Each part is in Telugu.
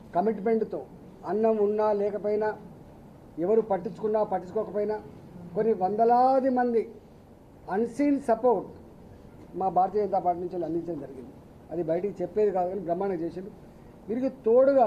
కమిట్మెంట్తో అన్నం ఉన్నా లేకపోయినా ఎవరు పట్టించుకున్నా పట్టించుకోకపోయినా కొన్ని వందలాది మంది అన్సీన్ సపోర్ట్ మా భారతీయ జనతా పార్టీ నుంచి అందించడం జరిగింది అది బయటికి చెప్పేది కాదు కానీ బ్రహ్మాండంగా చేసిండు వీరికి తోడుగా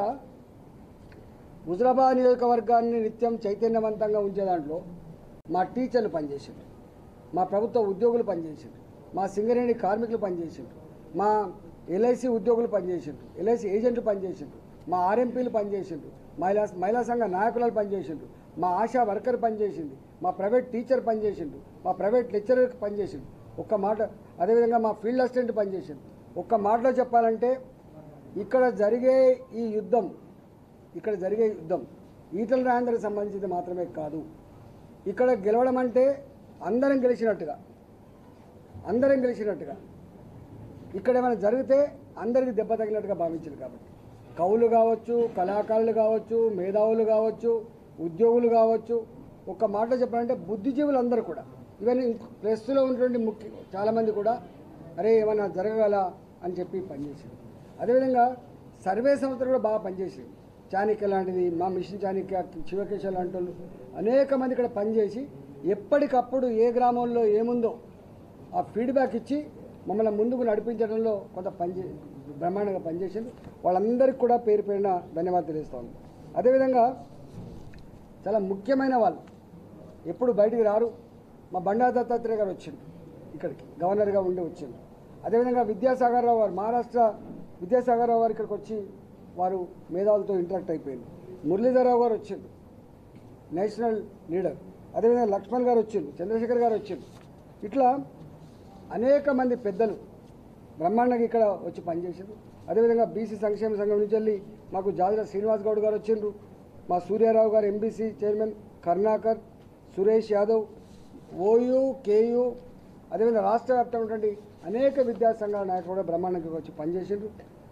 హుజరాబాద్ నియోజకవర్గాన్ని నిత్యం చైతన్యవంతంగా ఉంచే దాంట్లో మా టీచర్లు పనిచేసిండ్రు మా ప్రభుత్వ ఉద్యోగులు పనిచేసిండ్రు మా సింగరేణి కార్మికులు పనిచేసిండ్రు మా ఎల్ఐసి ఉద్యోగులు పనిచేసిండ్రు ఎల్ఐసి ఏజెంట్లు పనిచేసిండ్రు మా ఆర్ఎంపీలు పనిచేసిండ్రు మహిళా మహిళా సంఘ నాయకులు పనిచేసిండ్రు మా ఆశా వర్కర్ పనిచేసింది మా ప్రైవేట్ టీచర్ పనిచేసిండు మా ప్రైవేట్ లెక్చరర్ పనిచేసిండు ఒక్క మాట అదేవిధంగా మా ఫీల్డ్ అసిస్టెంట్ పనిచేసిండు ఒక్క మాటలో చెప్పాలంటే ఇక్కడ జరిగే ఈ యుద్ధం ఇక్కడ జరిగే యుద్ధం ఈటల రాజేందర్కి సంబంధించింది మాత్రమే కాదు ఇక్కడ గెలవడం అంటే అందరం గెలిచినట్టుగా అందరం గెలిచినట్టుగా ఇక్కడ ఏమైనా జరిగితే అందరికీ దెబ్బ తగిలినట్టుగా భావించారు కాబట్టి కవులు కావచ్చు కళాకారులు కావచ్చు మేధావులు కావచ్చు ఉద్యోగులు కావచ్చు ఒక్క మాటలో చెప్పాలంటే బుద్ధిజీవులు అందరూ కూడా ఈవెన్ ప్రెస్లో ఉన్నటువంటి ముఖ్య చాలామంది కూడా అరే ఏమైనా జరగగల అని చెప్పి పనిచేసారు అదేవిధంగా సర్వే సంస్థలు కూడా బాగా పనిచేసారు చాణక్య లాంటిది మా మిషన్ చాణక్య శివకేశ లాంటి వాళ్ళు అనేక మంది ఇక్కడ పనిచేసి ఎప్పటికప్పుడు ఏ గ్రామంలో ఏముందో ఆ ఫీడ్బ్యాక్ ఇచ్చి మమ్మల్ని ముందుకు నడిపించడంలో కొంత పనిచే బ్రహ్మాండంగా పనిచేసింది వాళ్ళందరికీ కూడా పేరు పేరున ధన్యవాదాలు తెలియస్తా ఉన్నాం అదేవిధంగా చాలా ముఖ్యమైన వాళ్ళు ఎప్పుడు బయటికి రారు మా బండా దత్తాత్రేయ గారు వచ్చిండు ఇక్కడికి గవర్నర్గా ఉండి వచ్చిండు అదేవిధంగా విద్యాసాగర్ రావు గారు మహారాష్ట్ర విద్యాసాగర్ రావు గారు ఇక్కడికి వచ్చి వారు మేధావులతో ఇంటరాక్ట్ అయిపోయింది మురళీధరరావు గారు వచ్చిండు నేషనల్ లీడర్ అదేవిధంగా లక్ష్మణ్ గారు వచ్చిండు చంద్రశేఖర్ గారు వచ్చిండు ఇట్లా అనేక మంది పెద్దలు బ్రహ్మాండంగా ఇక్కడ వచ్చి పనిచేసారు అదేవిధంగా బీసీ సంక్షేమ సంఘం నుంచి వెళ్ళి మాకు జాజుల శ్రీనివాస్ గౌడ్ గారు వచ్చిండ్రు మా Suryarao garu MBC chairman Karunakar Suresh Yadav OU KU అదేవిధంగా రాష్ట్ర వ్యాప్తంగా ఉన్నటువంటి అనేక విద్యా సంఘాల నాయకులు కూడా బ్రహ్మాండంగా వచ్చి పనిచేసిండ్రు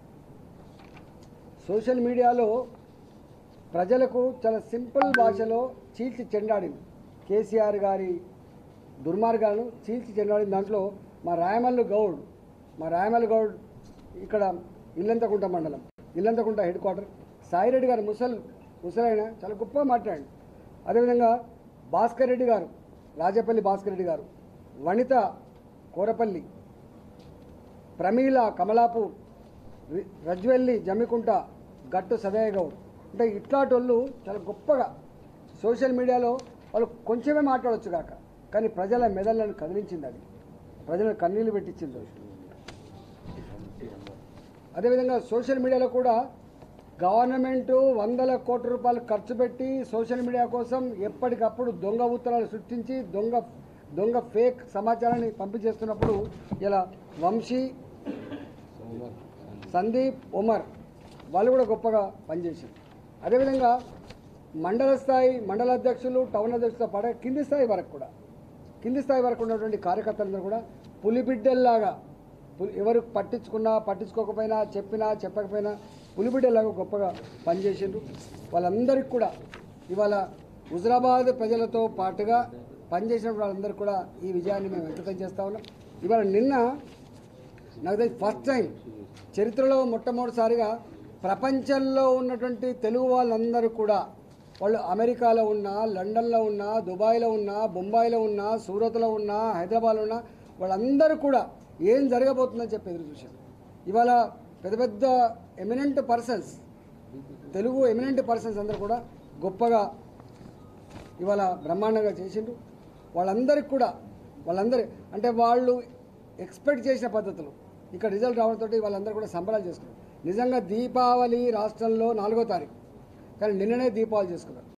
సోషల్ మీడియాలో ప్రజలకు చాలా సింపుల్ భాషలో చీల్చి చెండాడింది కేసీఆర్ గారి దుర్మార్గాలను చీల్చి చెండాడింది దాంట్లో మా రాయమల్లు గౌడ్ మా రాయమల్లు గౌడ్ ఇక్కడ ఇల్లంతకుంట మండలం ఇల్లంతకుంట హెడ్ క్వార్టర్ సాయిరెడ్డి గారు ముసల్ ముసలైన చాలా గొప్పగా మాట్లాడండి అదేవిధంగా భాస్కర్ రెడ్డి గారు రాజపల్లి భాస్కర్ రెడ్డి గారు వనిత కోరపల్లి ప్రమీల కమలాపూర్ రి- రజ్వెల్లి జమ్మికుంట గట్టు సదయ్య గౌడ్ అంటే ఇట్లాంటి వాళ్ళు చాలా గొప్పగా సోషల్ మీడియాలో వాళ్ళు కొంచెమే మాట్లాడొచ్చు కాక కానీ ప్రజల మెదళ్ళను కదిలించింది అది ప్రజలను కన్నీళ్లు పెట్టించింది అది. అదేవిధంగా సోషల్ మీడియాలో కూడా గవర్నమెంట్ వందల కోట్ల రూపాయలు ఖర్చు పెట్టి సోషల్ మీడియా కోసం ఎప్పటికప్పుడు దొంగ ఉత్తరాలు సృష్టించి దొంగ దొంగ ఫేక్ సమాచారాన్ని పంపించేస్తున్నప్పుడు ఇలా వంశీ సందీప్ ఉమర్ వాళ్ళు కూడా గొప్పగా పనిచేశారు అదేవిధంగా మండల స్థాయి మండల అధ్యక్షులు టౌన్ అధ్యక్షులతో పాటు కింది స్థాయి వరకు కూడా కింది స్థాయి వరకు ఉన్నటువంటి కార్యకర్తలందరూ కూడా పులిబిడ్డల్లాగా పులి- ఎవరు పట్టించుకున్నా పట్టించుకోకపోయినా చెప్పినా చెప్పకపోయినా పులిబిడ్డలాగా గొప్పగా పనిచేసిండ్రు వాళ్ళందరికీ కూడా ఇవాళ హుజరాబాద్ ప్రజలతో పాటుగా పనిచేసిన వాళ్ళందరూ కూడా ఈ విజయాన్ని మేము వ్యక్తం చేస్తా ఉన్నాం ఇవాళ నిన్న నాకు తెలిసి ఫస్ట్ టైం చరిత్రలో మొట్టమొదటిసారిగా ప్రపంచంలో ఉన్నటువంటి తెలుగు వాళ్ళందరూ కూడా వాళ్ళు అమెరికాలో ఉన్నా లండన్లో ఉన్నా దుబాయ్లో ఉన్నా బొంబాయిలో ఉన్నా సూరత్లో ఉన్నా హైదరాబాద్లో ఉన్నా వాళ్ళందరూ కూడా ఏం జరగబోతుందని చెప్పి ఎదురు చూశారు ఇవాళ పెద్ద పెద్ద eminent persons Telugu eminent persons అందరూ కూడా గొప్పగా ఇవాళ బ్రహ్మాండంగా చేసిండ్రు వాళ్ళందరికీ కూడా వాళ్ళందరి అంటే వాళ్ళు ఎక్స్పెక్ట్ చేసిన పద్ధతులు ఇక్కడ రిజల్ట్ రావడంతో వాళ్ళందరూ కూడా సంబరాలు చేసుకున్నారు నిజంగా దీపావళి రాష్ట్రంలో నాలుగో తారీఖు కానీ నిన్ననే దీపావళి చేసుకున్నారు